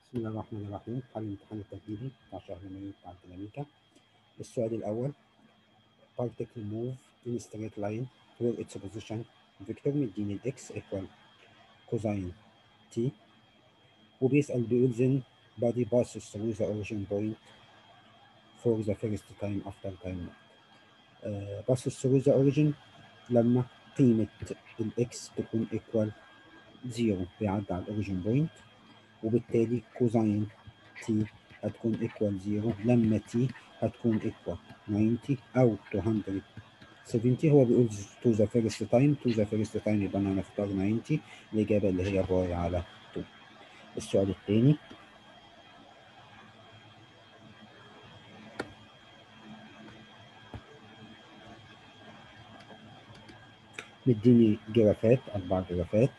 بسم الله الرحمن الرحيم حل الامتحان التمهيدي بتاع شهر مايو بتاع الديناميكا السؤال الأول particle move in straight line where its position vector مديني ال x equal cosine t وبيسأل بيقول then body passes through the origin point for the first time after time naught uh, passes through the origin لما قيمة ال x تكون equal 0 بيعدي على الاوريجين بوينت وبالتالي كوزين تي هتكون ايكوال 0 لما تي هتكون ايكوال 90 او 270 هو بيقول تو ذا فيرست تايم تو ذا فيرست تايم يبقى انا هنختار 90 الاجابه اللي هي باي على 2 السؤال الثاني مديني جرافات اربع جرافات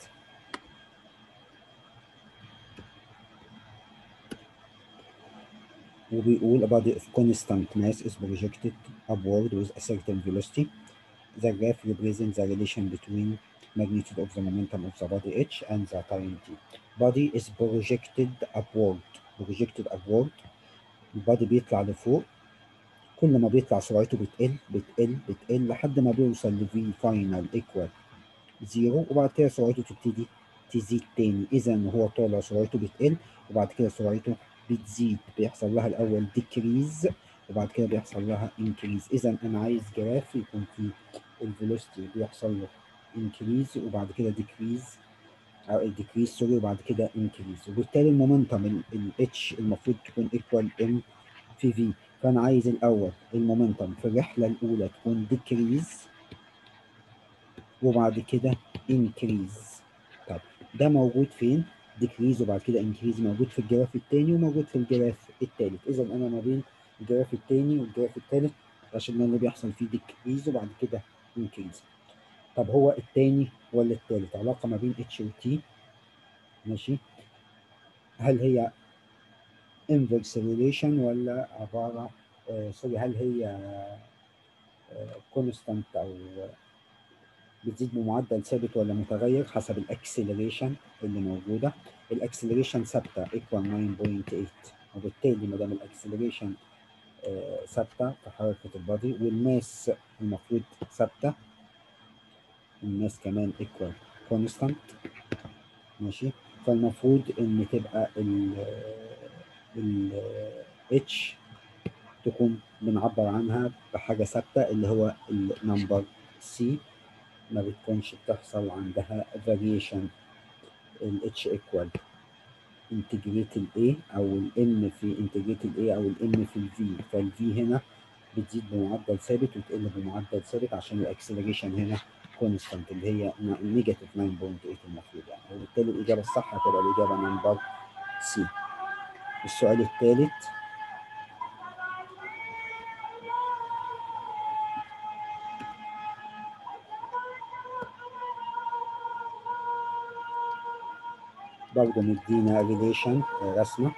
وبيقول a body of constant mass is projected upward with a certain velocity. The graph represents the relation between magnitude of the momentum of the body h and the time t. Body is projected upward. Projected upward. البادي بيطلع لفوق كل ما بيطلع سرعته بتقل بتقل بتقل لحد ما بيوصل ل v final equal زيرو وبعد كده سرعته تبتدي تزيد تاني إذا هو طالع سرعته بتقل وبعد كده سرعته بتزيد بيحصل لها الاول ديكريز وبعد كده بيحصل لها انكريز اذا انا عايز جراف يكون فيه الفيلوسيتي بيحصل له انكريز وبعد كده ديكريز او ديكريز سوري وبعد كده انكريز وبالتالي المومنتم الاتش المفروض تكون ايكوال ام في في فانا عايز الاول المومنتم في الرحله الاولى تكون ديكريز وبعد كده انكريز طب ده موجود فين؟ ديكريز وبعد كده انكريز موجود في الجراف الثاني وموجود في الجراف الثالث اذا انا ما بين الجراف الثاني والجراف الثالث عشان اللي بيحصل فيه ديكريز وبعد كده انكريز طب هو الثاني ولا الثالث علاقه ما بين اتش وتي ماشي هل هي inverse relation ولا عباره آه سوري هل هي كونستانت آه او بتزيد بمعدل ثابت ولا متغير حسب الاكسلريشن اللي موجوده الاكسلريشن ثابته ايكوال 9.8 وبالتالي ما دام الاكسلريشن ثابته في حركه البادي والماس المفروض ثابته الماس كمان ايكوال كونستانت ماشي فالمفروض ان تبقى ال ال اتش تكون بنعبر عنها بحاجه ثابته اللي هو النمبر سي ما بتكونش بتحصل عندها variation ال H equal integrate ال A أو ال M في integrate ال A أو ال M في ال V فال V هنا بتزيد بمعدل ثابت وتقل بمعدل ثابت عشان الاكسلريشن هنا constant اللي هي نيجاتيف 9.8 المفروض يعني وبالتالي الإجابة الصح هتبقى الإجابة نمبر C السؤال الثالث برضه مدينا ريليشن رسمة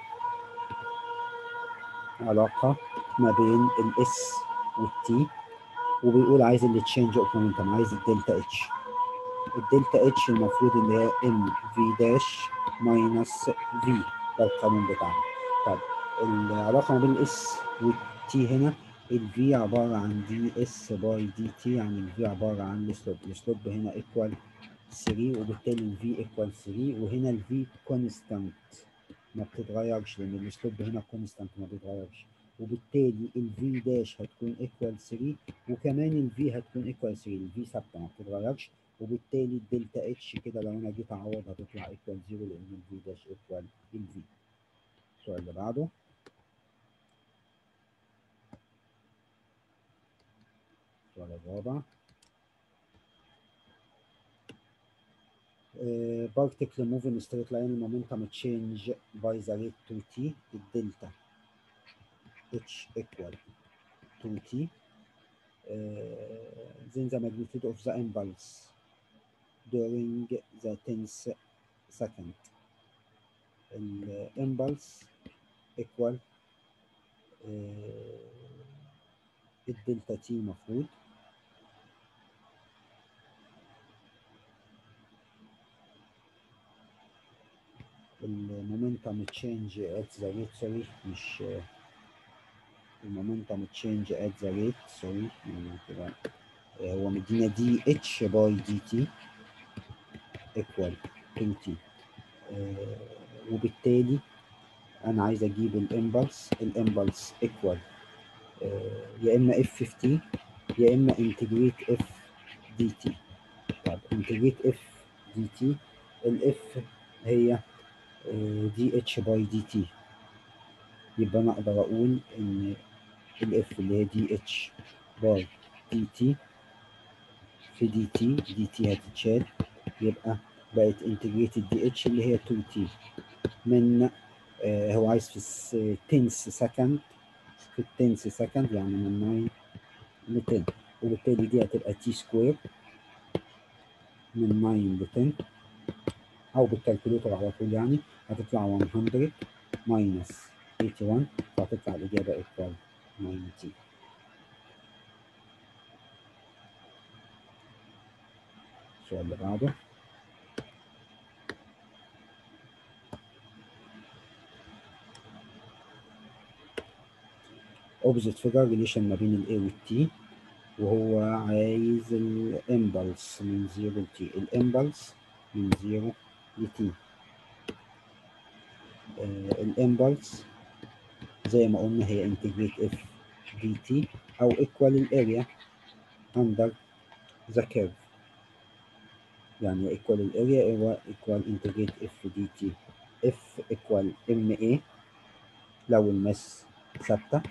علاقة ما بين الاس والتي وبيقول عايز التشينج اوف مومنتم عايز الدلتا اتش الدلتا اتش المفروض اللي هي ام في داش ماينس في ده القانون بتاعنا طب العلاقة ما بين الاس والتي هنا الفي عبارة عن دي اس باي دي تي يعني الفي عبارة عن السلوب السلوب هنا ايكوال 3 وبالتالي ال V equal 3 وهنا ال V constant ما بتتغيرش لأن السلوب هنا constant ما بيتغيرش وبالتالي ال V داش هتكون equal 3 وكمان ال V هتكون equal 3 ال V ثابتة ما بتتغيرش وبالتالي الدلتا اتش كده لو أنا جيت أعوض هتطلع equal 0 لأن ال V داش equal ال V السؤال اللي بعده السؤال الرابع Uh, particle move in straight line momentum change by the rate 2t الدلتا h equal 2t uh, then the magnitude of the impulse during the 10th second impulse equal uh, الدلتا t مفروض المومنتم تشينج ات ذا ريت سوري مش المومنتم تشينج ات ذا ريت سوري كده هو مدينا دي اتش باي دي تي ايكوال 2 تي وبالتالي انا عايز اجيب الامبلس الامبلس ايكوال يا اما اف في تي يا اما انتجريت اف دي تي طب انتجريت اف دي تي الاف هي دي اتش باي دي تي يبقى انا اقدر اقول ان الاف اللي هي دي اتش باي دي تي في دي تي دي تي هتتشال يبقى بقت انتجريتد دي اتش اللي هي 2 تي من آه هو عايز في التنس سكند في التنس سكند يعني من 9 ل 10 وبالتالي دي هتبقى تي سكوير من 9 ل 10 او بالكالكوليتر على طول يعني هتطلع 100 ماينس 81 فهتطلع الاجابه ايكوال 90 السؤال اللي بعده اوبزيت فيجر ريليشن ما بين الاي والتي وهو عايز الامبلس من 0 ل تي الامبلس من 0 ل تي الامبلس زي ما قلنا هي انتجريت اف دي تي او ايكوال الاريا اندر ذا كيرف يعني ايكوال الاريا هو ايكوال انتجريت اف دي تي اف ايكوال ام اي لو الماس ثابته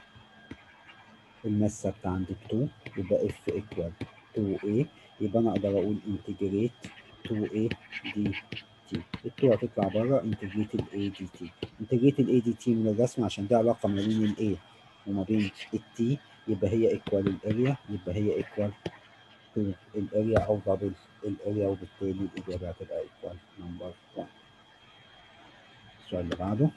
الماس ثابته عند 2 يبقى اف ايكوال 2 a يبقى انا اقدر اقول انتجريت 2 a دي تي ال2 هتطلع بره انتجريت الاي دي تي انتجريت الاي دي تي من الرسم عشان دي علاقه ما بين الاي وما بين التي يبقى هي ايكوال الاريا يبقى هي ايكوال تو الاريا او دبل الاريا وبالتالي الاجابه هتبقى ايكوال نمبر 1 السؤال اللي بعده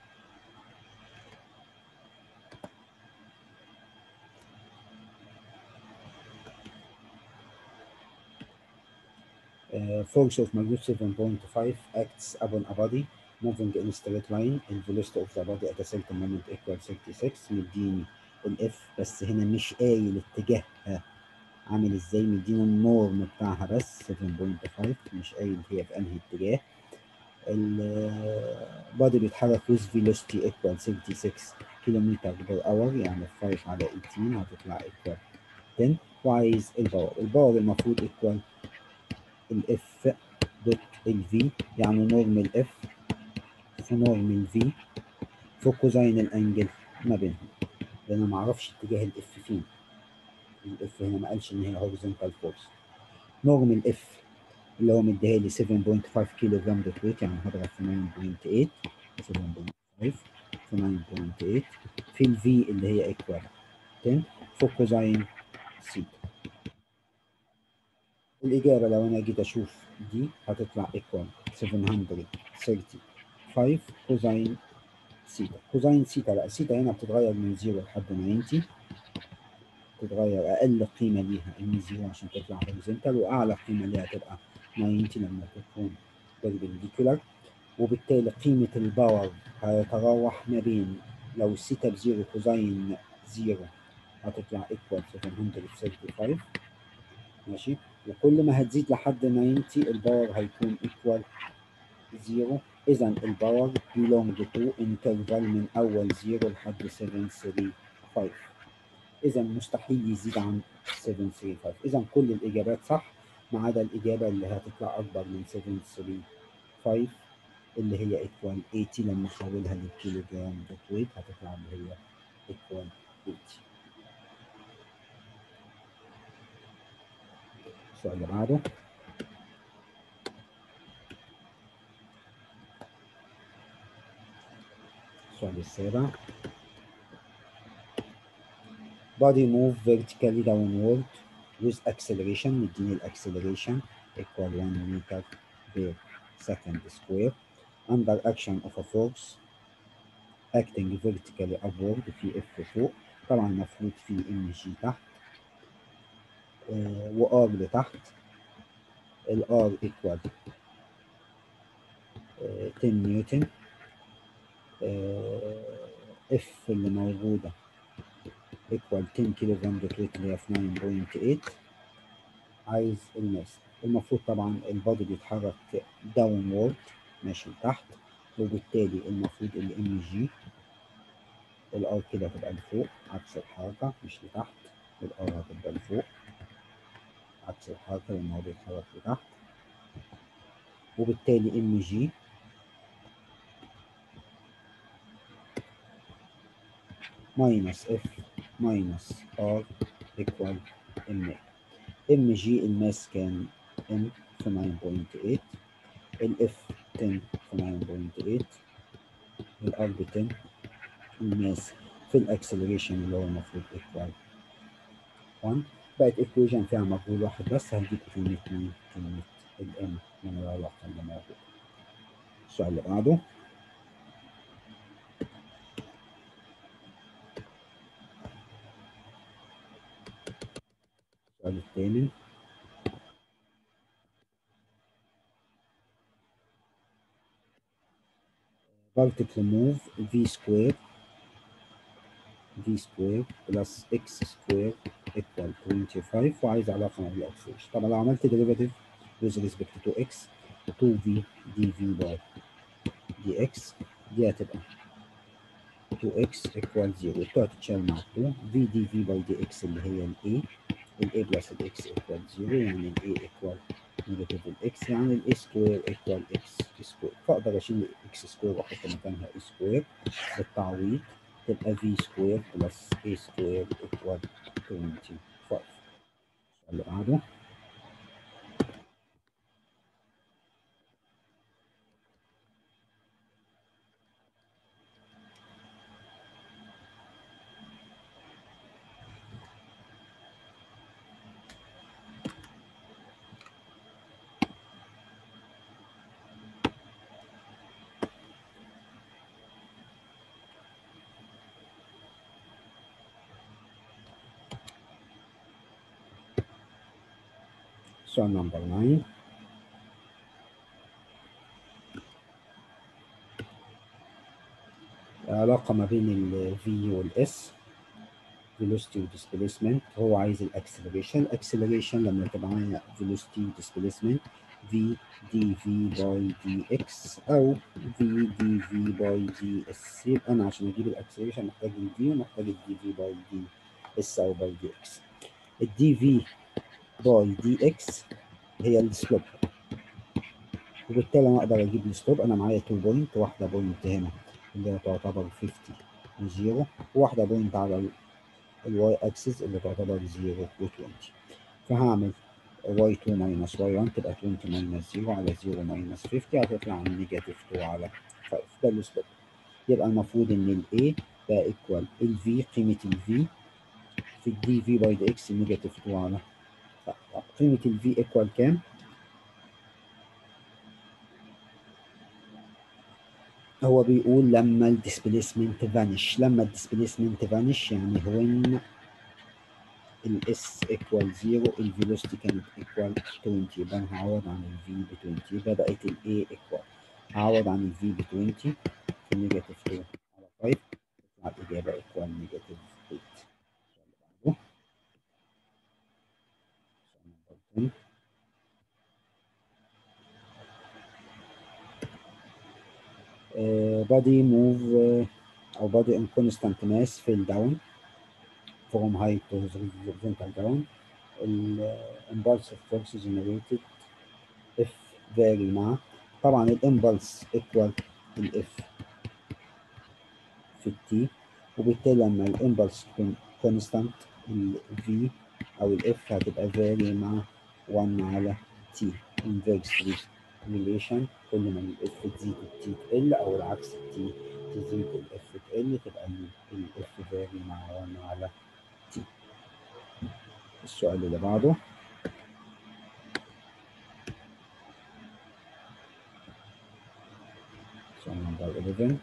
Uh, force of magnitude 7.5 acts upon a body moving in a straight line the velocity of the body at a certain moment equal 36 مديني الاف بس هنا مش قايل اتجاهها عامل ازاي مدينا النورم بتاعها بس 7.5 مش قايل هي في انهي اتجاه البادي بيتحرك with velocity equal 36 كيلومتر بير اور يعني 5 على 18 هتطلع equal 10 وعايز الباور الباور المفروض equal الاف دوت الفي يعني نورم الاف في نورم الفي في كوزين الانجل ما بينهم لان انا ما اعرفش اتجاه الاف فين الاف هنا ما قالش ان هي هوريزونتال فورس نورم الاف اللي هو مديها لي 7.5 كيلو جرام دوت ويت يعني هضرب في 9.8 7.5 في 9.8 في الفي اللي هي ايكوال 10 في كوزين سيتا الإجابة لو أنا جيت أشوف دي هتطلع إيكوال 735 كوزين سيتا كوزين سيتا لا سيتا هنا بتتغير من 0 لحد 90 تتغير أقل قيمة ليها من 0 عشان تطلع هوريزونتال وأعلى قيمة ليها تبقى 90 لما تكون بيربنديكولار وبالتالي قيمة الباور هيتراوح ما بين لو السيتا بزيرو كوزين زيرو هتطلع إيكوال 735 ماشي وكل ما هتزيد لحد 90 الباور هيكون ايكوال زيرو اذا الباور belong to interval من اول زيرو لحد 735 اذا مستحيل يزيد عن 735 اذا كل الاجابات صح ما عدا الاجابه اللي هتطلع اكبر من 735 اللي هي ايكوال 80 لما احولها للكيلو جرام دوت ويت هتطلع اللي هي ايكوال 80 السؤال اللي بعده السؤال السابع body move vertically downward with acceleration مديني الاكسلريشن equal 1 meter per second square under action of a force acting vertically upward في اف فوق طبعا المفروض في ام جي تحت وار لتحت الار ايكوال آه، 10 نيوتن اف اللي موجوده ايكوال 10 كيلو جرام دوت ويت اللي هي في 9.8 عايز الماس المفروض طبعا البادي بيتحرك داون وورد ماشي لتحت وبالتالي المفروض الام جي الار كده هتبقى لفوق عكس الحركه مش لتحت الار هتبقى لفوق عكس الحركه لان هو بيتحرك لتحت وبالتالي ام جي ماينس اف ماينس ار ايكوال ام ام جي الماس كان ام في 9.8 الاف 10 في 9.8 الار ب 10 الماس في الاكسلريشن اللي هو المفروض ايكوال 1 بقت ايكويشن فيها مجهول واحد بس هنجيب قيمة مين؟ قيمة الام من العلاقة اللي موجودة السؤال اللي بعده السؤال الثامن particle move v square v square plus x square equal 25 وعايز علاقة ما بين الاكسلريشن طبعا لو عملت derivative with respect to x 2v dv by dx دي هتبقى 2x equal 0 بتقعد تتشال مع 2 v dv by dx اللي هي ال a ال a plus ال x equal 0 يعني ال a equal نيجاتيف الاكس يعني الاي سكوير ايكوال اكس سكوير فاقدر اشيل اكس سكوير واحط مكانها اي سكوير بالتعويض تبقى في سكوير بلس اي سكوير ايكوال 25 السؤال اللي بعده سؤال نمبر 9 علاقة ما بين ال V وال S velocity و displacement هو عايز الاكسلريشن الاكسلريشن لما تبقى معايا velocity و displacement V dV by dx أو V dV by ds يبقى أنا عشان أجيب الاكسلريشن محتاج ال V ومحتاج ال dV by ds أو by dx ال dV باي دي اكس هي السلوب وبالتالي انا اقدر اجيب السلوب انا معايا 2 بوينت واحده بوينت هنا اللي هي تعتبر 50 وزيرو وواحده بوينت على الواي اكسس اللي تعتبر 0 و20 فهعمل y 2 ماينس y 1 تبقى 20 ماينس 0 على 0 ماينس 50 هتطلع عن نيجاتيف 2 على 5 ده السلوب يبقى المفروض ان ال A ده ايكوال ال V قيمه ال V في ال dV باي دي اكس نيجاتيف 2 على قيمة ال V equal كام؟ هو بيقول لما ال displacement vanish لما ال displacement vanish يعني when ال S equal 0 ال velocity كانت equal 20 يبقى أنا هعوض عن ال V ب 20 يبقى بقت ال A equal هعوض عن ال V ب 20 في نيجاتيف 2 على 5 تطلع الإجابة equal نيجاتيف 8 body move uh, او body in constant mass fell down from height to horizontal down impulsive force generated F vary مع طبعا الامبلس equal الاف في التي وبالتالي لما الامبلس تكون constant ال V او الاف هتبقى vary مع 1 على t inversely relation كل ما الاف تزيد التي تقل او العكس التي تزيد الاف تقل تبقى الاف فاري مع 1 على تي السؤال اللي بعده سؤال نمبر 11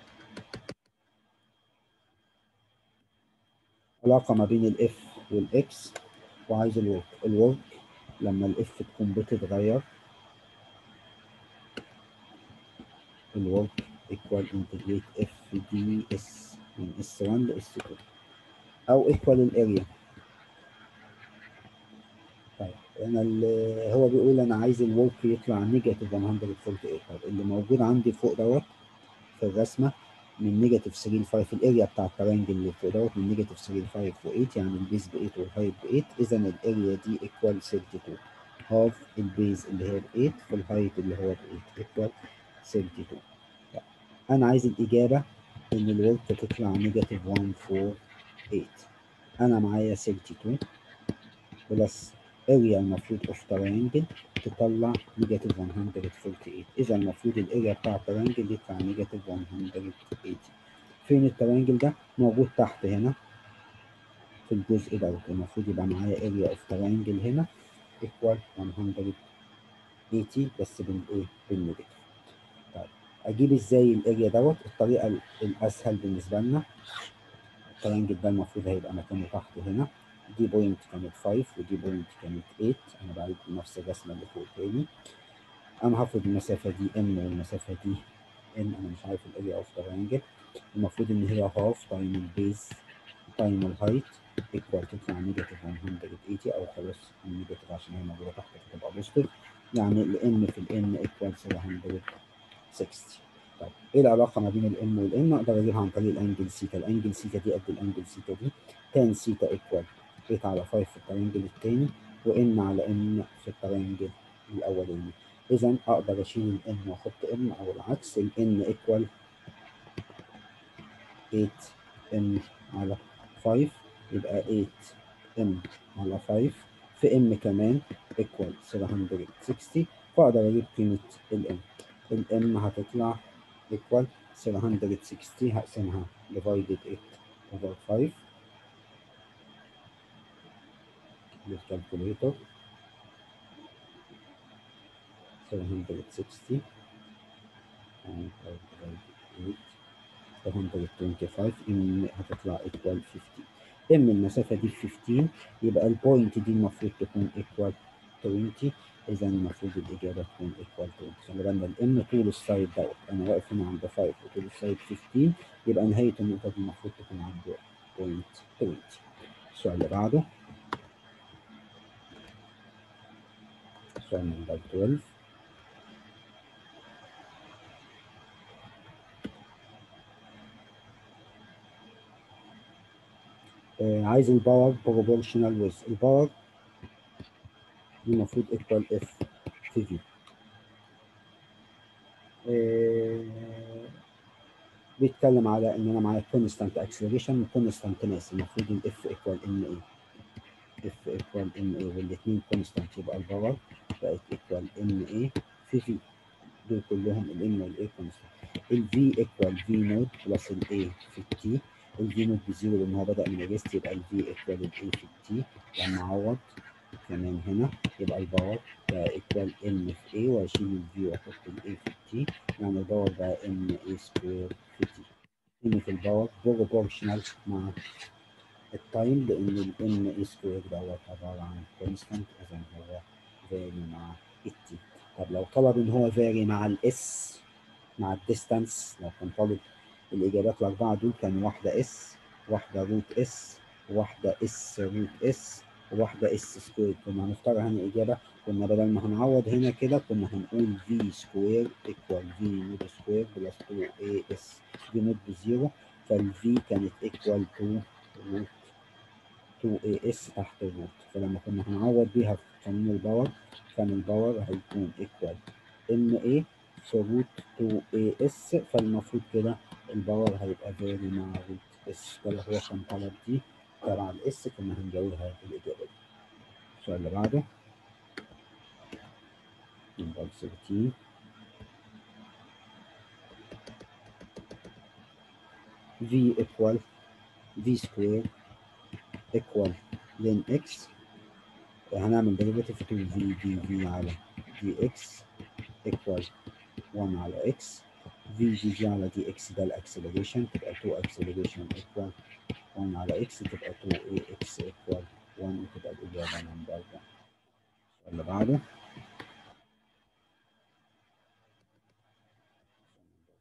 علاقة ما بين الاف والاكس وعايز الورك الورك لما الاف تكون بتتغير الورك ايكوال انتجريت اف دي اس من اس 1 لاس 2 او ايكوال الاريا طيب انا ال- هو بيقول انا عايز الورك يطلع نيجاتيف 148 طب اللي موجود عندي فوق دوت في الرسمه من نيجاتيف 3 ل 5 الاريا بتاع الترينجل اللي فوق دوت من نيجاتيف 3 ل 5 و8 يعني البيز ب 8 والهايت ب 8 اذا الاريا دي ايكوال 32 هاف البيز اللي هي ب 8 في الهايت اللي هو ب 8 ايكوال 32 طيب. انا عايز الاجابه ان الورك تطلع نيجاتيف 148 انا معايا 32 بلس اريا المفروض اوف ترينجل تطلع نيجاتيف 148 اذا المفروض الاريا بتاع الترينجل يطلع نيجاتيف 180 فين الترينجل ده موجود تحت هنا في الجزء دوت المفروض يبقى معايا اريا اوف ترينجل هنا ايكوال 180 بس بالايه بالنيجاتيف طيب اجيب ازاي الاريا دوت الطريقه ال- الاسهل بالنسبه لنا الترينجل ده المفروض هيبقى مكانه تحت هنا دي بوينت كانت 5 ودي بوينت كانت 8 انا بعيد نفس الرسمه اللي فوق تاني انا هاخد المسافه دي ام والمسافه دي ان انا مش عارف الاريا اوف ترينجل المفروض ان هي هاف تايم البيز تايم الهايت ايكوال تطلع نيجاتيف 180 او خلاص النيجاتيف عشان هي موجوده تحت فتبقى بوزيتيف يعني الان في الان ايكوال 760 طيب ايه العلاقه ما بين الام والان اقدر اجيبها عن طريق الانجل سيتا الانجل سيتا دي قد الانجل سيتا دي تان سيتا ايكوال 8 على 5 في الترينجل الثاني وان على ان في الترينجل الاولاني اذا اقدر اشيل الان واحط ام او العكس الان ايكوال 8 ام على 5 يبقى 8 ام على 5 في ام كمان ايكوال 760 فاقدر اجيب قيمه الام الام هتطلع ايكوال 760 هقسمها divided 8 over 5 بالكالكوليتر 760 and divided 8 725 ام هتطلع ايكوال 50 ام المسافه دي 15 يبقى البوينت دي المفروض تكون ايكوال 20 اذا المفروض الاجابه تكون ايكوال 20 خلي بالنا الام طول السايد دوت انا واقف هنا عند 5 وطول السايد 15 يبقى نهايه النقطه دي المفروض تكون عند بوينت 20 السؤال اللي بعده سؤال نمبر 12 آه، عايز الباور بروبورشنال ويز الباور دي المفروض ايكوال اف في في بيتكلم على ان انا معايا كونستانت اكسلريشن وكونستانت ماس المفروض الاف ايكوال ان اي اف ايكوال ان اي والاثنين كونستانت يبقى الباور بقت ايكوال ان اي في في دول كلهم الان والاي كونستانت الفي ايكوال في نود بلس الاي في التي الفي نود بزيرو لان هو بدا من الريست يبقى الفي ايكوال الاي في التي لما اعوض كمان هنا يبقى الباور بقى ايكوال ان في اي واشيل الفي واحط الاي في التي يعني الباور بقى ان اي سكوير في تي قيمة الباور بروبورشنال مع التايم لان الان اي سكوير دوت عبارة عن كونستانت اذا هو فاري مع التي طب لو طلب ان هو فاري مع الاس مع الديستانس لو كان طالب الاجابات الاربعه دول كان واحده اس واحده روت اس واحده اس روت اس وواحده اس سكوير كنا هنختار هنا اجابه كنا بدل ما هنعوض هنا كده كنا هنقول في سكوير ايكوال في نود سكوير بلس 2 اي اس في نود بزيرو فالفي كانت ايكوال 2 روت 2 اي اس تحت الروت فلما كنا هنعوض بيها في قانون الباور كان الباور هيكون ايكوال ام اي في روت 2 اي اس فالمفروض كده الباور هيبقى فاري مع روت اس ده اللي هو كان طلب دي تبع الاس كنا هنجاوبها الاجابه دي السؤال اللي بعده نمبر 13 v equal v square equal ln x هنعمل derivative to v dv على dx equal 1 على x v dv على dx ده الاكسلريشن تبقى 2 acceleration equal 1 على x تبقى 2 ax equal 1 وتبقى الإجابة نمبر 1 السؤال اللي بعده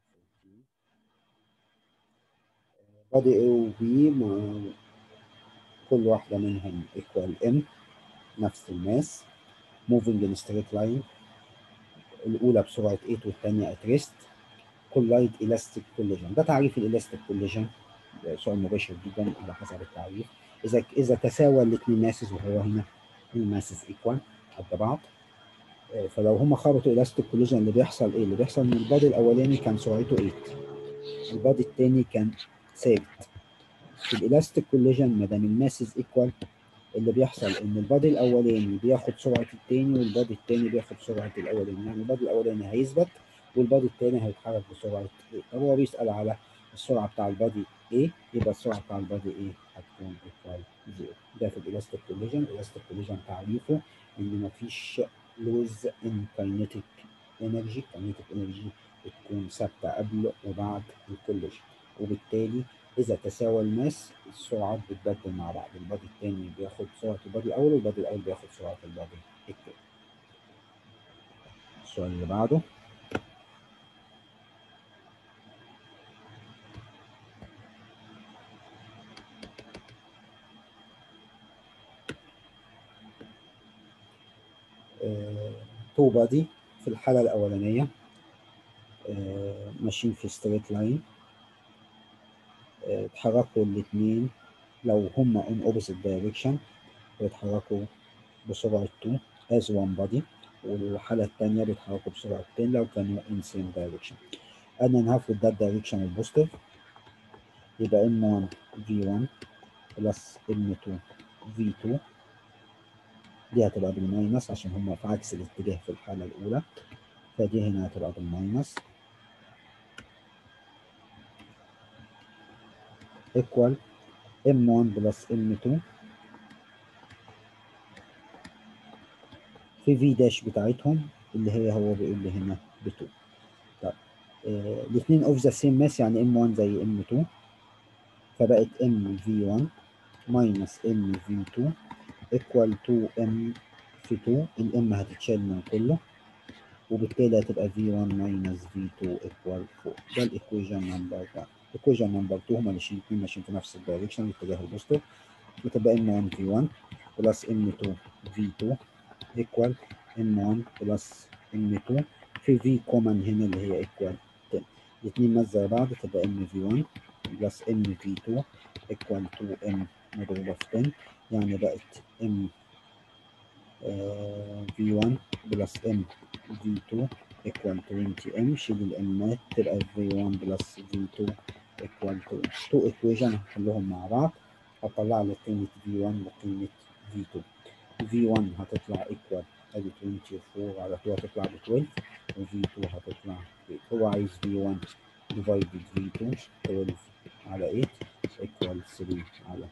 بادي A و B مع كل واحدة منهم equal M نفس الماس moving in straight line الأولى بسرعة 8 والثانية at rest collide elastic collision ده تعريف الالاستيك collision سؤال مباشر جدا على حسب التعريف إذا إذا تساوى الاثنين ماسز وهو هنا الماسز equal قد بعض فلو هم خبطوا الاستيك كوليجن اللي بيحصل ايه؟ اللي بيحصل ان البادي الاولاني كان سرعته 8 البادي الثاني كان ثابت في الالاستيك كوليجن ما دام الماسز ايكوال اللي بيحصل ان البادي الاولاني بياخد سرعه الثاني والبادي الثاني بياخد سرعه الاولاني يعني البادي الاولاني هيثبت والبادي الثاني هيتحرك بسرعه ايه طب هو بيسال على السرعه بتاع البادي ايه يبقى السرعه بتاع البادي ايه هتكون ايكوال زيرو ده في الالاستيك كوليجن الالاستيك كوليجن تعريفه ان مفيش لوز ان كاينيتيك انرجي كاينيتيك انرجي بتكون ثابته قبل وبعد الكوليجن وبالتالي اذا تساوى الماس السرعات بتبدل مع بعض البادي الثاني بياخد سرعه البادي الاول والبادي الاول بياخد سرعه البادي الثاني السؤال اللي بعده تو بادي في الحالة الأولانية آه، ماشيين في ستريت لاين اتحركوا الاتنين لو هما in opposite direction بيتحركوا بسرعة 2 as one body والحالة التانية بيتحركوا بسرعة 10 لو كانوا in same direction أنا هناخد ده الدايركشن البوزيتيف يبقى M1 V1 بلس M2 V2 دي هتبقى بالماينس عشان هما في عكس الاتجاه في الحالة الأولى فدي هنا هتبقى بالماينس equal M1 بلس M2 في في داش بتاعتهم اللي هي هو بيقول لي هنا ب 2 طب آه الاثنين اوف ذا سيم ماس يعني M1 زي M2 فبقت M V1 minus M V2 equal to M في 2 الام هتتشال من كله وبالتالي هتبقى V1 minus V2 equal 4 ده الايكويشن نمبر 1 الايكويشن نمبر 2 هما الاثنين ماشيين في نفس الدايركشن الاتجاه البوزيتيف وتبقى M1 V1 بلس M2 V2 equal M1 بلس M2 في V كومن هنا اللي هي equal 10 الاثنين ماس زي بعض تبقى M V1 بلس M V2 equal to M مضروبة في 10 يعني بقت M آه V1 بلس M V2 equal 20M شيل الامات تبقى V1 بلس V2 equal to 2 equation هنحلهم مع بعض هطلع لي قيمة V1 وقيمة V2 V1 هتطلع equal ادي 24 على 2 هتطلع ب 12 و V2 هتطلع 8 هو عايز V1 divided V2 12 على 8 equal 3 على 2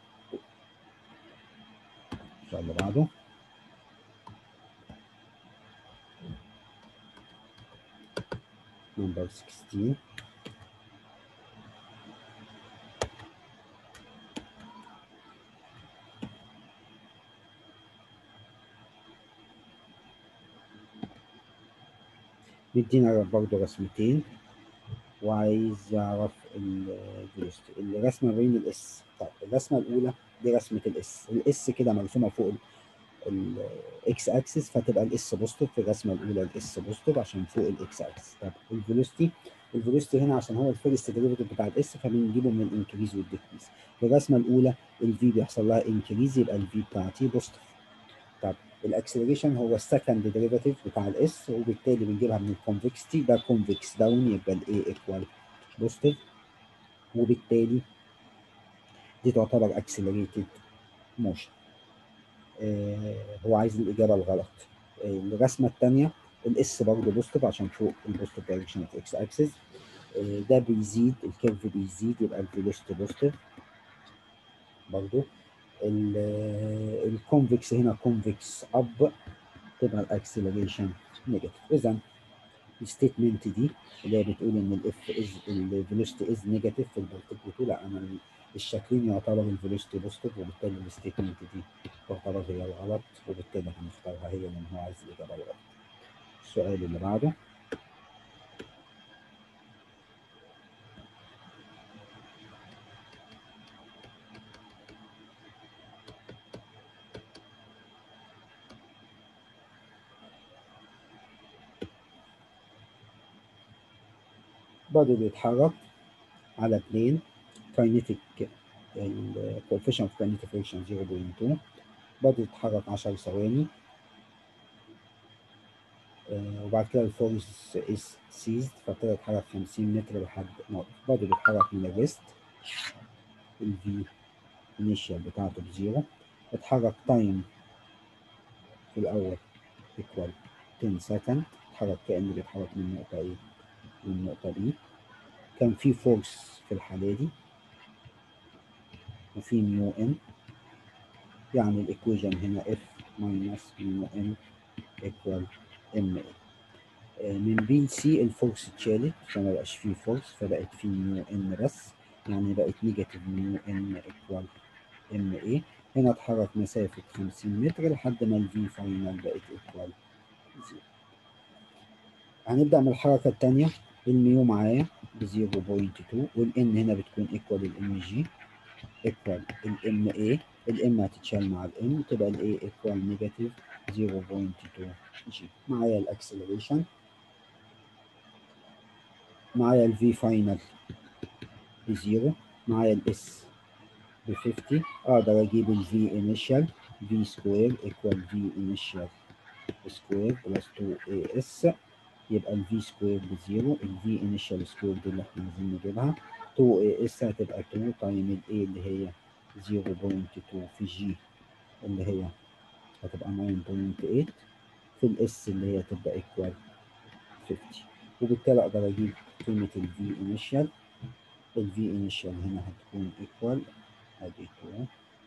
السؤال اللي بعده number 16 بيدينا برضه رسمتين وعايز يعرف الفيلوسيتي الرسمه بين الاس طيب الرسمه الاولى دي رسمه الاس الاس كده مرسومه فوق الاكس اكسس فتبقى الاس بوزيتيف في الرسمه الاولى الاس بوزيتيف عشان فوق الاكس اكسس طب الفيلوسيتي الفيلوسيتي هنا عشان هو الفيرست ديريفيتيف بتاع الاس فبنجيبه من الانكريز والديكريز في الرسمه الاولى الفي بيحصل لها انكريز يبقى الفي بتاعتي بوزيتيف طب الاكسلريشن هو السكند ديريفيتيف بتاع الاس وبالتالي بنجيبها من الكونفكستي ده كونفكس داون يبقى الاي ايكوال بوزيتيف وبالتالي دي تعتبر اكسلريتد موشن آه هو عايز الاجابه الغلط آه الرسمه الثانيه الاس برضه بوزيتيف عشان فوق البوزيتيف دايركشن اوف اكس اكسس آه ده بيزيد الكيرف بيزيد يبقى الفيلوسيتي بوزيتيف برضه الكونفكس هنا كونفكس اب تبقى الاكسلريشن نيجاتيف اذا الستيتمنت دي اللي هي بتقول ان الاف از الفيلوسيتي از نيجاتيف في البارتيكل لا انا الشكلين يعتبر الفيلوسيتي بوزيتيف وبالتالي الستيتمنت دي تعتبر هي الغلط وبالتالي هنختارها هي لان هو عايز الاجابه الغلط السؤال اللي بعده body بيتحرك على بلين kinetic ال coefficient of kinetic friction 0.2 body يتحرك 10 ثواني آه، وبعد كده الفورس is seized فابتدى يتحرك 50 متر لحد ما body بيتحرك من الريست ال V initial بتاعته بزيرو اتحرك تايم في الأول equal 10 سكند اتحرك كأنه بيتحرك من نقطة A للنقطة B كان في فورس في الحالة دي وفي ميو ان يعني الايكويشن هنا اف ماينس ميو ان ايكوال ام اي من بي سي الفورس اتشالت فما بقاش فيه فورس فبقت فيه ميو ان بس يعني بقت نيجاتيف ميو ان ايكوال ام اي هنا اتحرك مسافة 50 متر لحد ما الفي فاينل بقت ايكوال زيرو هنبدأ من الحركة التانية الميو معايا ب 0.2 والان هنا بتكون ايكوال الام جي ايكوال الام اي الام هتتشال مع الام تبقى الاي ايكوال نيجاتيف 0.2 جي معايا الاكسلريشن معايا الفي فاينل بزيرو معايا الاس ب 50 اقدر اجيب الفي انيشال في سكوير ايكوال في انيشال سكوير بلس 2 اي اس يبقى الفي سكوير بزيرو الفي انيشال سكوير دي اللي احنا عايزين نجيبها 2 اي اس هتبقى 2 تايم الاي اللي هي 0.2 في جي اللي هي هتبقى 9.8 في الاس اللي هي تبقى ايكوال 50 وبالتالي اقدر اجيب قيمة الفي انيشال الفي انيشال هنا هتكون ايكوال ادي 2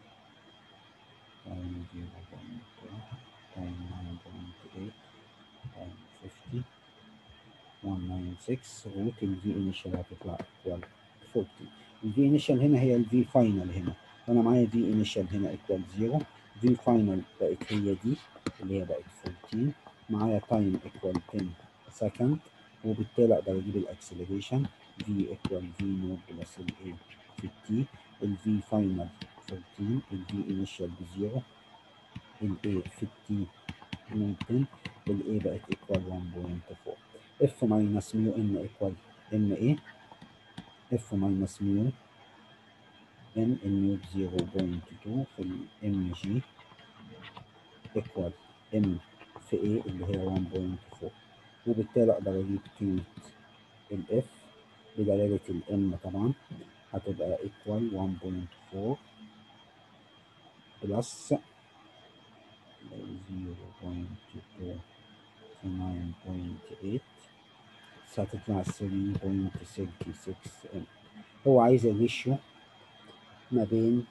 تايم 0.2 تايم 9.8 تايم 50 196 روت الفي انيشال هتطلع ايكوال 40 الفي انيشال هنا هي الفي فاينل هنا وانا معايا في انيشال هنا ايكوال 0 في فاينل بقت هي دي اللي هي بقت 14 معايا تايم ايكوال 10 سكند وبالتالي اقدر اجيب الاكسلريشن في ايكوال في نوت بلس الاي في التي الفي فاينل 14 الفي انيشال بزيرو الاي في التي نوت 10 الاي بقت ايكوال 1.4 اف ماينس ميو ان ايكوال ام اي اف ماينس ميو ان الميو ب 0.2 في الام جي ايكوال ام في اي اللي هي 1.4 وبالتالي اقدر اجيب قيمة الاف بدلالة الام طبعا هتبقى ايكوال 1.4 بلس 0.2 في 9.8 هتطلع 3.66 ام هو عايز الريشيو ما بين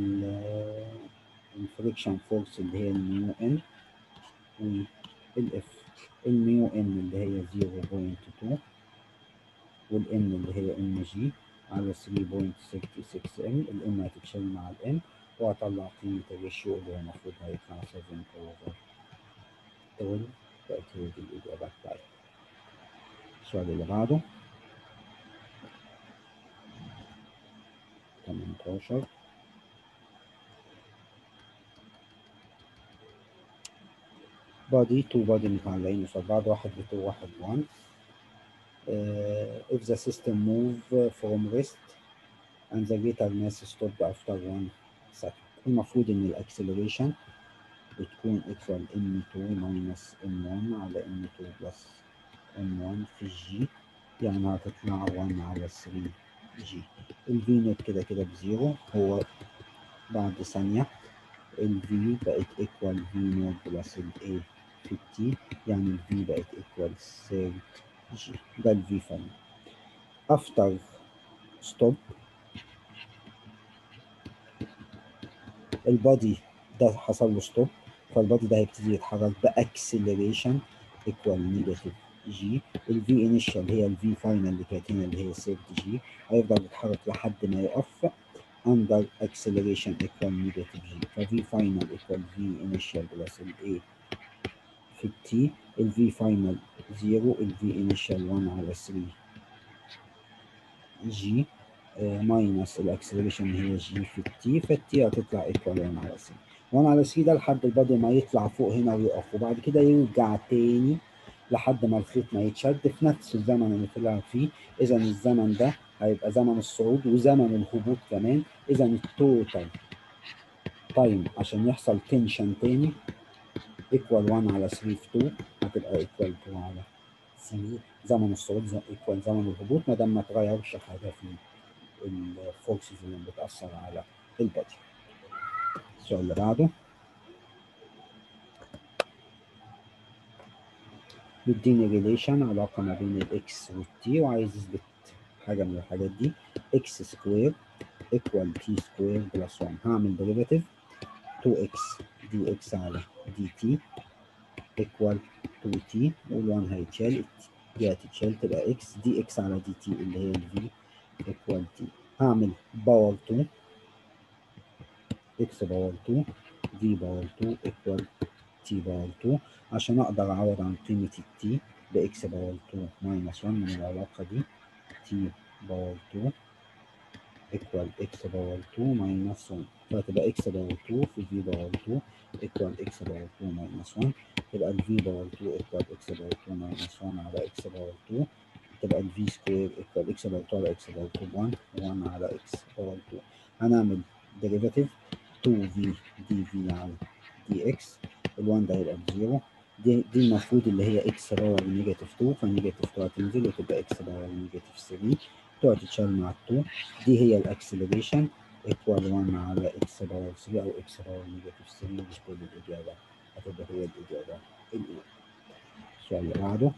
الفريكشن فورس اللي هي الميو ان والاف الميو ان اللي هي 0.2 والان اللي هي ام جي على 3.66 ام الام هتتشال مع الام وهطلع قيمة الريشيو اللي هو المفروض هيطلع 7 اوفر 12 بقت هي دي الإجابة بتاعتي السؤال اللي بعده 18 body two body متعلقين قصاد بعض واحد ب 2 واحد 1 uh, if the system move from rest and the greater mass stop after 1 second المفروض ان الاكسلريشن بتكون equal m2 minus m1 على m2 plus m1 في الجي يعني هتطلع 1 على 3 جي الفي نوت كده كده بزيرو هو بعد ثانية الفي بقت ايكوال في نوت بلس الاي في التي يعني الفي بقت ايكوال 3 جي ده الفي فاينل افتر ستوب البادي ده حصل له ستوب فالبادي ده هيبتدي يتحرك باكسلريشن ايكوال نيجاتيف جي الفي انيشال هي الفي فاينل اللي كانت هنا اللي هي سيفت جي هيفضل يتحرك لحد ما يقف under acceleration equal negative g ففي فاينل equal v initial plus ال a في ال t ال v final 0 ال v initial 1 على 3 g ماينس الاكسلريشن هي g في ال t فال t هتطلع equal 1 على 3 1 على 3 ده لحد البادي ما يطلع فوق هنا ويقف وبعد كده يرجع تاني لحد ما الخيط ما يتشد في نفس الزمن اللي طلع فيه اذا الزمن ده هيبقى زمن الصعود وزمن الهبوط كمان اذا التوتال تايم عشان يحصل تنشن تاني ايكوال 1 على 3 في 2 هتبقى ايكوال 2 على 3 زمن الصعود ايكوال زمن الهبوط ما دام ما اتغيرش حاجه في الفورسز اللي بتاثر على البادي السؤال اللي بعده بيديني ريليشن علاقة ما بين الاكس والتي وعايز يثبت حاجة من الحاجات دي اكس سكوير ايكوال تي سكوير بلس 1 هعمل ديريفاتيف 2 اكس دي اكس على دي تي ايكوال 2 تي وال1 هيتشال دي هتتشال تبقى اكس دي اكس على دي تي اللي هي الفي ايكوال تي هعمل باور 2 اكس باور 2 دي باور 2 ايكوال تي باور 2 عشان اقدر اعوض عن قيمة التي باكس باور 2 ماينس 1 من العلاقة دي تي باور 2 ايكوال اكس باور 2 ماينس 1 فتبقى اكس باور 2 في في باور 2 ايكوال اكس باور 2 ماينس 1 تبقى الفي باور 2 ايكوال اكس باور 2 ماينس 1 على اكس باور 2 تبقى الفي سكوير ايكوال اكس باور 2 على اكس باور 2 1 1 على اكس باور 2 هنعمل ديريفاتيف 2 في دي في على دي اكس ال1 ده هيبقى بزيرو دي دي المفروض اللي هي اكس باور نيجاتيف 2 فالنيجاتيف 2 هتنزل وتبقى اكس باور نيجاتيف 3 تقعد تتشال مع 2 دي هي الاكسلريشن ايكوال 1 على اكس باور 3 او اكس باور نيجاتيف 3 مش كل الاجابه هتبقى هي الاجابه الاولى السؤال اللي بعده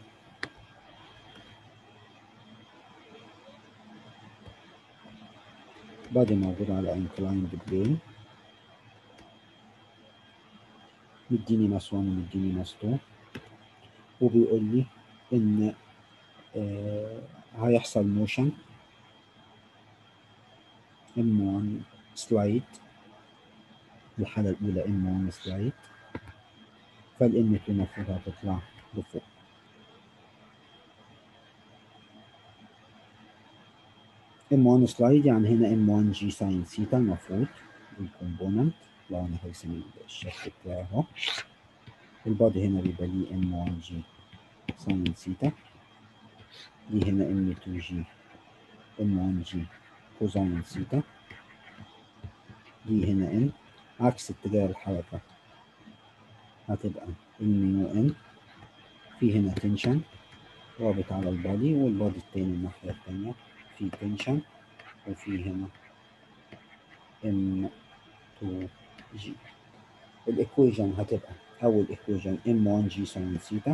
بادي موجود على انكلايند بلين مديني ماس 1 ومديني ماس 2 وبيقول لي ان آه هيحصل موشن ام 1 سلايد الحالة الأولى ام 1 سلايد فالام 2 المفروض هتطلع لفوق ام 1 سلايد يعني هنا ام 1 جي ساين ثيتا المفروض الكومبوننت لو انا هرسم الشكل بتاعي اهو البادي هنا بيبقى ليه ام 1 جي ساين ثيتا دي هنا ام 2 جي ام 1 جي كوزاين ثيتا دي هنا ان عكس اتجاه الحركة هتبقى ام يو ان في هنا تنشن رابط على البادي والبادي التاني الناحية التانية في تنشن وفي هنا ام 2 جي الايكويجن هتبقى اول ايكويجن ام 1 جي ساين ثيتا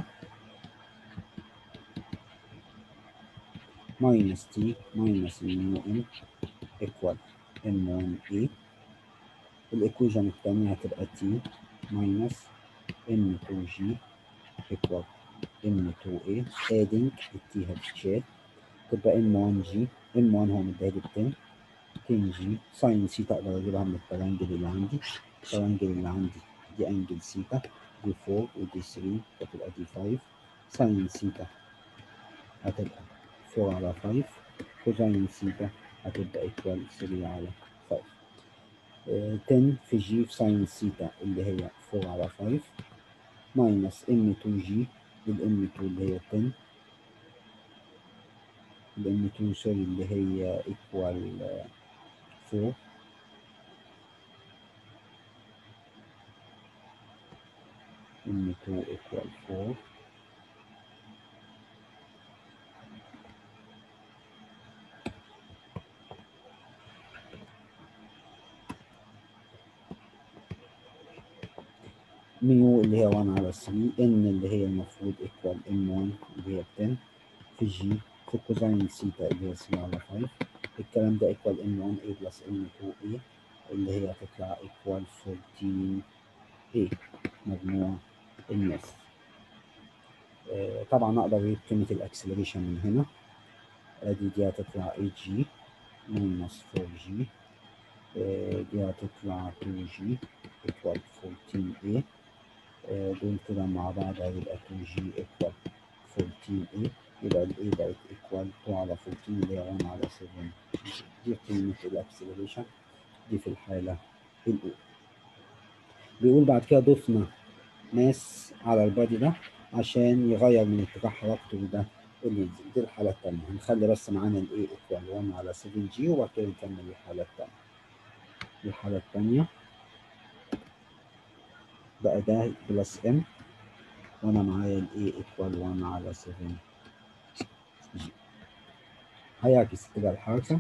ماينس تي ماينس ميو ان ايكوال ام 1 اي الايكويجن الثانيه هتبقى تي ماينس ام 2 جي ايكوال ام 2 اي ادنج التي هتتشال تبقى ام 1 جي ام 1 هو مديها ب 10 10 جي ساين سيتا اقدر اجيبها من الترانجل اللي عندي الترانجل اللي عندي دي انجل سيتا دي 4 ودي 3 فتبقى دي 5 ساين سيتا هتبقى 4 على 5 كوزاين سيتا هتبقى ايكوال 3 على 5 آه 10 في جي في ساين سيتا اللي هي 4 على 5 ماينس ام 2 جي الام 2 اللي هي 10 الام 2 سوري اللي هي ايكوال 4 ام 2 ايكوال 4 ميو اللي هي 1 على 3 ان اللي هي المفروض ايكوال ام 1 اللي هي 10 في جي في كوزاين سيتا اللي هي 3 على 5 الكلام ده ايكوال ام 1 اي بلس ام 2 اي اللي هي هتطلع ايكوال 14 اي مجموع الناس آه طبعا اقدر اجيب قيمة الاكسلريشن من هنا ادي دي هتطلع 8 جي ماينس 4 جي آه دي هتطلع 2 جي ايكوال 14 اي دول كده مع بعض هيبقى 2 جي ايكوال 14 اي يبقى الاي بقت ايكوال 2 على 14 اللي هي 1 على 7 دي قيمة الاكسلريشن دي في الحالة الأولى بيقول بعد كده ضفنا ماس على البادي ده عشان يغير من اتجاه حركته ده اللي ينزل دي الحالة التانية هنخلي بس معانا ال A equal 1 على 7 g وبعد كده نكمل الحالة التانية الحالة التانية بقى ده بلس m وانا معايا ال A equal 1 على 7 g هيعكس اتجاه الحركة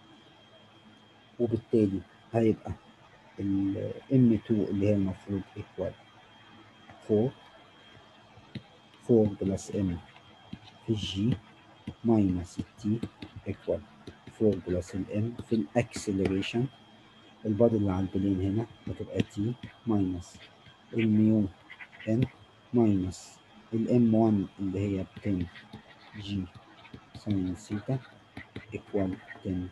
وبالتالي هيبقى ال M2 اللي هي المفروض equal 4 4 بلس M في الجي ماينس التي equal 4 بلس الام في الاكسلريشن البادي اللي على البلين هنا هتبقى تي ماينس الميو ان ماينس الام 1 اللي هي 10 جي ساين ثيتا equal 10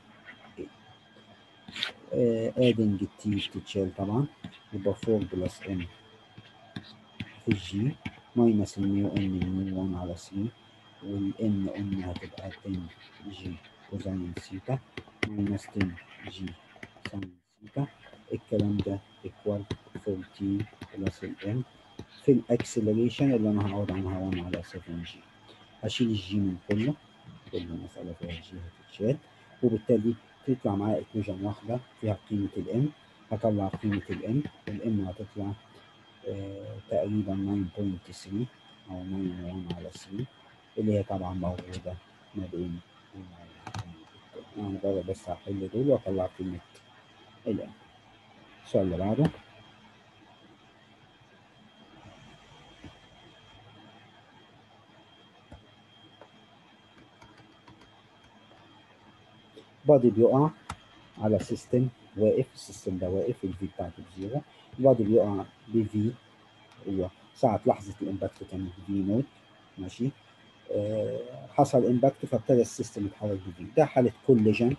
ادنج التي بتتشال طبعا يبقى 4 بلس ام في الجي ماينس الميو ان الميو 1 على 3 والان قلنا هتبقى 10 جي كوزين ثيتا ماينس 10 جي ساين ثيتا الكلام ده ايكوال 14 بلس الام في الاكسلريشن اللي انا هقعد عنها 1 على 7 جي هشيل الجي من كله كل مسألة فيها جي هتتشال وبالتالي تطلع معايا ايكويشن واحدة فيها قيمة الام هطلع قيمة الام الام هتطلع آه تقريبا 9.3 او 9.1 على 3 اللي هي طبعا موجودة ما بين أنا مجرد بس هحل دول وأطلع قيمة الآن السؤال اللي بعده بادي بيقع على سيستم واقف السيستم ده واقف الفي بتاعته بزيرو البادي بيقع بفي هو ساعة لحظة الإمباكت كان في نوت ماشي آه حصل امباكت فابتدى السيستم يتحرك بفي ده حالة كوليجن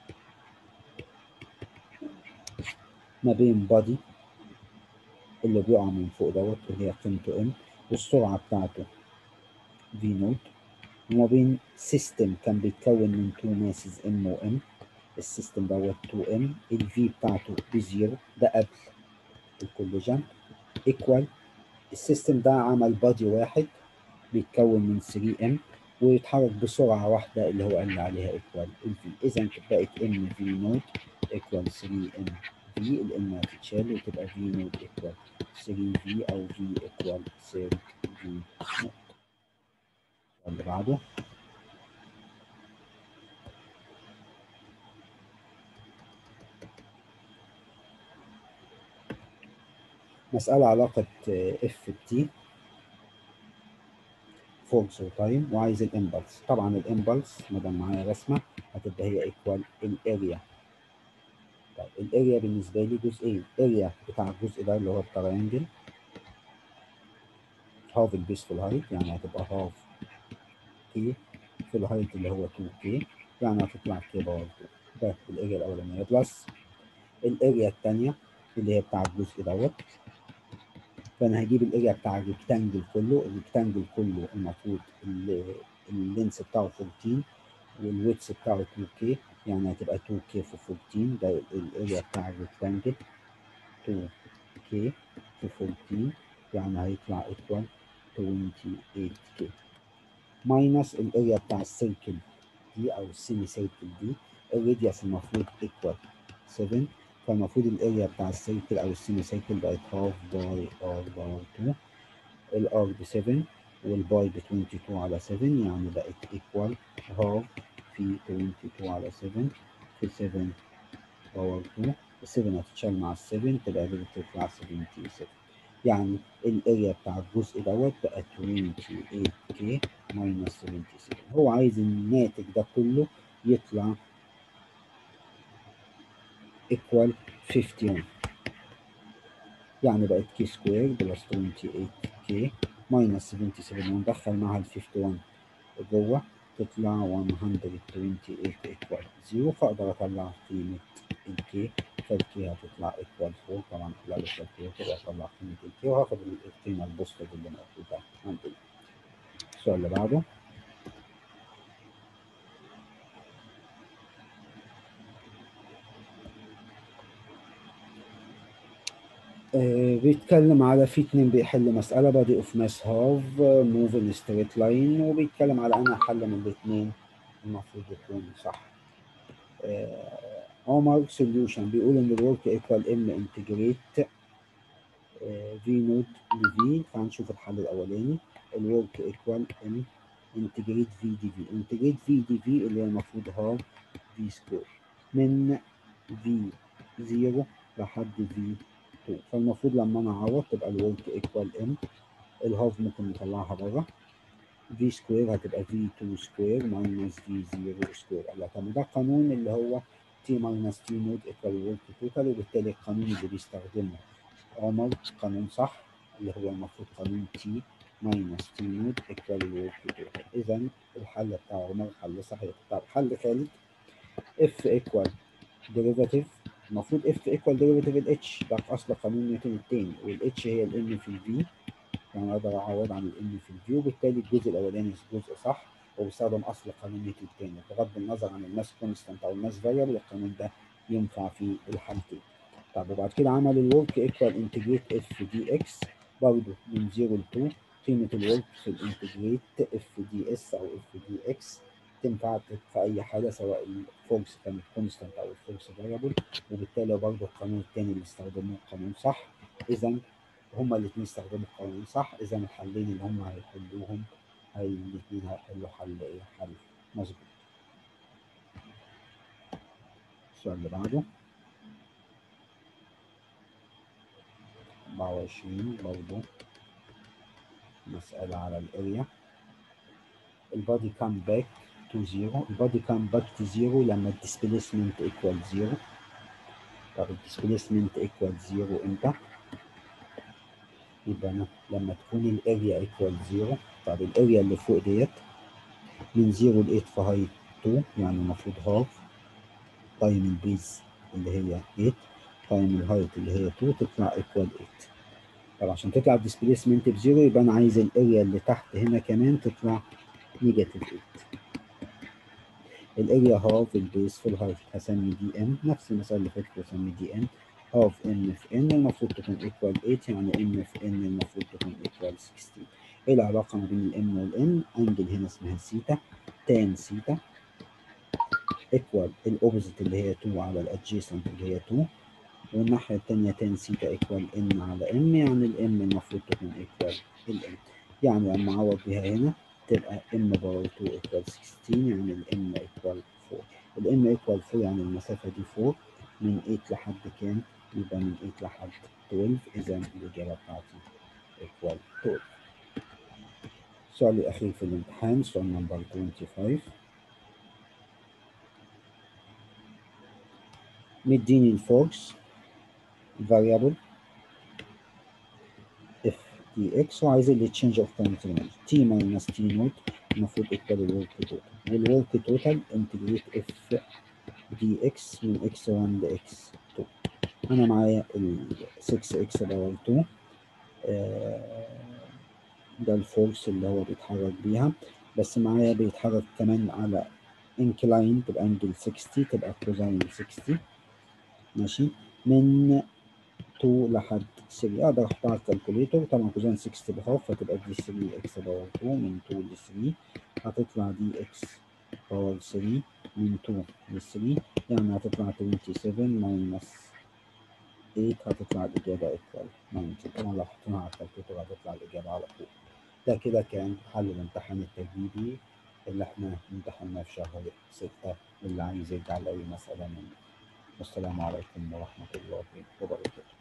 ما بين بادي اللي بيقع من فوق دوت اللي هي قيمته ام والسرعة بتاعته في نوت وما بين سيستم كان بيتكون من تو ماسز ام وام السيستم دوت 2 ام الفي بتاعته بزيرو ده قبل الكوليجن ايكوال السيستم ده عمل بادي واحد بيتكون من 3 ام ويتحرك بسرعه واحده اللي هو قال عليها ايكوال الفي اذا بقت ام في نوت ايكوال 3 ام في الام هتتشال وتبقى في نوت ايكوال 3 في او في ايكوال 3 في نوت اللي بعده مسألة علاقة اف بتي فورس وتايم وعايز الامبلس طبعا الامبلس ما دام معايا رسمة هتبقى هي ايكوال الاريا طيب الاريا بالنسبة لي جزئين الاريا بتاع الجزء ده اللي هو الترينجل هاف البيس في الهايت يعني هتبقى هاف كي في الهايت اللي هو 2 كي يعني هتطلع كي باور 2 ده الاريا الاولانية بلس الاريا الثانية اللي هي بتاع الجزء دوت فانا هجيب الاريا بتاع الريكتانجل كله الريكتانجل كله المفروض اللينس بتاعه 14 والويتس بتاعه 2 كي يعني هتبقى 2 كي في 14 ده الاريا بتاع الريكتانجل 2 كي في 14 يعني هيطلع ايكوال 28 كي ماينس الاريا بتاع السيركل دي او السيمي سيركل دي الراديوس المفروض ايكوال 7 فالمفروض الاريا بتاع السيركل او السيمي سيركل بقت هاف باي ار باور 2 الار ب 7 والباي ب 22 على 7 يعني بقت ايكوال هاف في 22 على 7 في 7 باور 2 ال 7 هتتشال مع ال 7 تبقى دي بتطلع 77 يعني الاريا بتاع الجزء دوت بقى 28 كي ماينس 77 هو عايز الناتج ده كله يطلع equal 51 يعني بقت كي سكوير بلس 28 كي ماينس 77 وندخل معاها ال 51 جوه تطلع 128 equal 0 فاقدر اطلع قيمة الكي فالكي هتطلع equal 4 طبعا خلال الكالكوليتر اطلع قيمة الكي وهاخد القيمة البوستيف اللي موجودة عندي السؤال اللي بعده آه بيتكلم على في اتنين بيحل مسألة بادي اوف ماس هاف موف ان ستريت لاين وبيتكلم على انا حل من الاتنين المفروض يكون صح آه، عمر سوليوشن بيقول ان الورك ايكوال ام انتجريت في نود لفي فهنشوف الحل الاولاني الورك ايكوال ام انتجريت في دي في انتجريت في دي في اللي هي المفروض هاف في سكوير من في 0 لحد في 2 فالمفروض لما انا اعوض تبقى الورك ايكوال ام الهاف ممكن نطلعها بره في سكوير هتبقى في 2 سكوير ماينس في 0 سكوير الله طب ده القانون اللي هو تي ماينس تي نود ايكوال ورك توتال وبالتالي القانون اللي بيستخدمه عمر قانون صح اللي هو المفروض قانون تي ماينس تي نود ايكوال الورك توتال اذا الحل بتاع عمر حل صحيح طب حل ثالث اف ايكوال ديريفاتيف المفروض اف ايكوال ديريفاتيف الاتش ده في اصل قانون نيوتن الثاني والاتش هي الام في الفي يعني اقدر اعوض عن الام في الفي وبالتالي الجزء الاولاني جزء صح وبستخدم اصل قانون نيوتن الثاني بغض النظر عن الماس كونستانت او الماس فاريبل القانون ده ينفع في الحالتين طب وبعد كده عمل الورك ايكوال انتجريت اف دي اكس برضه من 0 ل 2 قيمة الورك في الانتجريت اف دي اس او اف دي اكس تنفع في اي حاله سواء الفورس كانت كونستانت او الفورس فاريبل وبالتالي برضه القانون الثاني اللي استخدموه قانون صح اذا هما الاثنين استخدموا القانون صح اذا الحلين اللي هم هيحلوهم هي الاثنين هيحلوا حل ايه حل مظبوط السؤال اللي بعده 24 برضه مسألة على الاريا البادي كام باك تو زيرو البادي كام باك تو زيرو لما الديسبيسمنت ايكوال زيرو طب الديسبيسمنت ايكوال زيرو امتى؟ يبقى انا لما تكون الاريا ايكوال زيرو طب الاريا اللي فوق ديت من زيرو ل 8 في هايت 2 يعني المفروض هاف تايم البيز اللي هي 8 تايم الهايت اللي هي 2 تطلع ايكوال 8 طب عشان تطلع الديسبيسمنت بزيرو يبقى انا عايز الاريا اللي تحت هنا كمان تطلع نيجاتيف 8 الاريا هاف البيس في الهايت هسمي دي ام نفس المسألة اللي فاتت بسمي دي ام هاف ام في ان المفروض تكون ايكوال 8 يعني ام في ان المفروض تكون ايكوال 16 ايه العلاقة ما بين الام والان انجل هنا اسمها سيتا تان سيتا ايكوال الاوبوزيت اللي هي 2 على الادجيسنت اللي هي 2 والناحية التانية تان سيتا ايكوال ان على ام يعني الام المفروض تكون ايكوال الام يعني لما اعوض بيها هنا تبقى ام باور 2 ايكوال 16 يعني الام ايكوال 4 الام ايكوال 4 يعني المسافة دي 4 من 8 لحد كام؟ يبقى من 8 لحد 12 اذا الاجابة بتاعتي ايكوال 12 السؤال الأخير في الامتحان سؤال نمبر 25 مديني الفورس variable اف دي اكس وعايز لي تشينج اوف كونتينوس تي ماينس تي نوت المفروض ايكوال الورك توتال والورك توتال انتجريت اف دي اكس من اكس 1 لاكس 2 انا معايا ال 6 اكس باور 2 ده الفورس اللي هو بيتحرك بيها بس معايا بيتحرك كمان على انكلاين تبقى انجل 60 تبقى كوزاين 60 ماشي من 2 لحد 3 اقدر احطها على الكالكوليتر طبعا كوزين 60 بخاف فتبقى دي 3 اكس باور 2 من 2 ل 3 هتطلع دي اكس باور 3 من 2 ل 3 يعني هتطلع 27 ماينس 8 هتطلع الإجابة ايكوال 90 طبعا لو حطيناها على الكالكوليتر هتطلع الإجابة على طول ده كده كان حل الامتحان التجريبي اللي احنا امتحناه في شهر 6 واللي عايز يرجع لأي مسألة منه والسلام عليكم ورحمة الله وبركاته